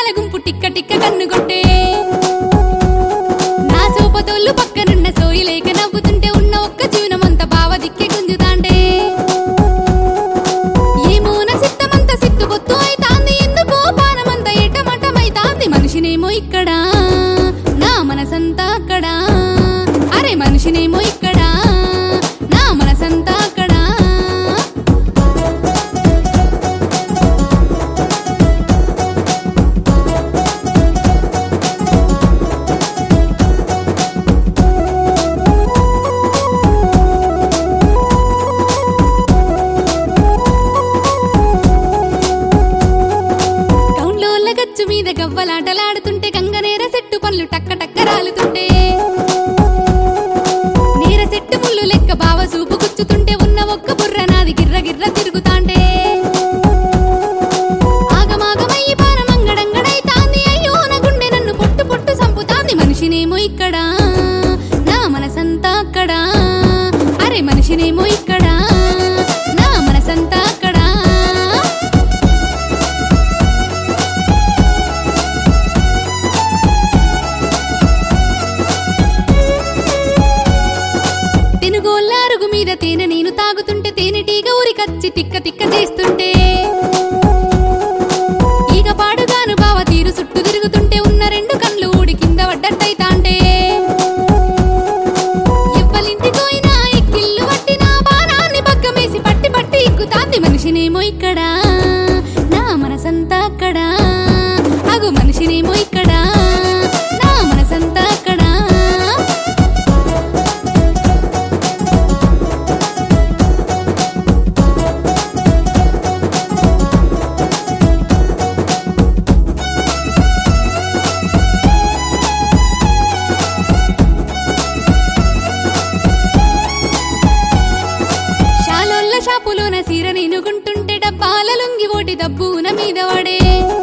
జనాల గుంపు టిక్క టిక్క కన్నుగొట్టే నా సోపతోళ్ళు పక్కనున్న సోయి లేక నవ్వుతుంటే ఉన్న ఒక్క జీవనమంత బావ దిక్కే గుంజుతాండే ఏమోన సిద్ధమంత సిద్ధుబొత్తు అయితాంది ఎందుకో పానమంత ఎటమటమైతాంది మనిషినేమో ఇక్కడ నా మనసంతా అక్కడ అరే మనిషినేమో ఇక్కడ నా మనసంతా అక్కడ కౌండ్లోళ్ళ గచ్చు మీద గవ్వలాటలాడుతుంటే గంగనేర చెట్టు పళ్ళు టక్క టక్క రాలుతుంటే నేర చెట్టు ముళ్ళు లెక్క బావ సూపు గుచ్చుతుంటే ఉన్న ఒక్క బుర్ర నాది గిర్ర గిర్ర తిరుగుతాంటే ఆగమాగమయ్యి పానమంగడంగడైతాంది అయ్యో నా గుండె నన్ను పొట్టు పొట్టు సంపుతాంది మనిషినేమో ఇక్కడ నా మనసంతా అక్కడ అరే మనిషినేమో ఇక్కడ నా మనసంతా అక్కడ తెనుగోళ్ళ అరుగు మీద తేనె నేను తాగుతుంటే తేనెటీగ ఊరికచ్చి తిక్క తిక్క చేస్తుంటే ఈగ పాడుగాను బావ తీరు చుట్టూ తిరుగుతుంటే ఉన్న రెండు కళ్ళు ఊడి కింద పడ్డట్టయితాంటే ఎవ్వలింటికోయినా ఎక్కిళ్ళు పట్టినా బాణాన్ని పగ్గమేసి పట్టి పట్టి ఎక్కుతాంది మనిషినేమో ఇక్కడ నా మనసంతా అక్కడ అగు మనిషినేమో ఇక్కడ నా మనసంతా అక్కడ షాలోళ్ళ షాపులోన సీర నేనుకుంటుంటే డబ్బాల లొంగి ఓటి దబ్బున మీద పడే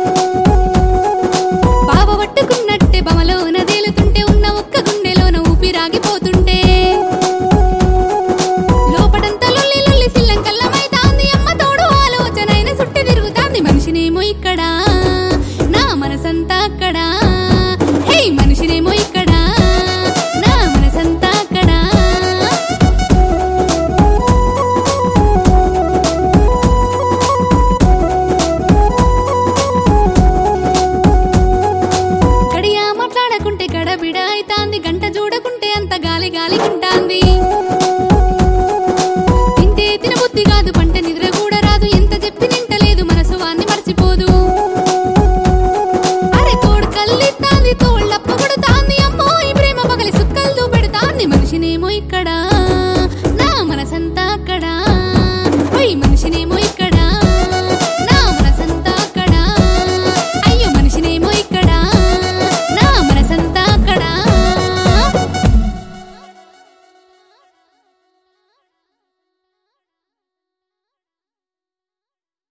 బావ పట్టుకున్నట్టే బమలోన తేలుతుంటే ఉన్న ఒక్క గుండెలోన ఊపిరాగిపోతుంటే లోపడంతా లొల్లి లొల్లి సిల్లం కల్లమైతాంది అమ్మ తోడు ఆలోచనైన సుట్టి తిరుగుతాంది మనిషినేమో ఇక్కడ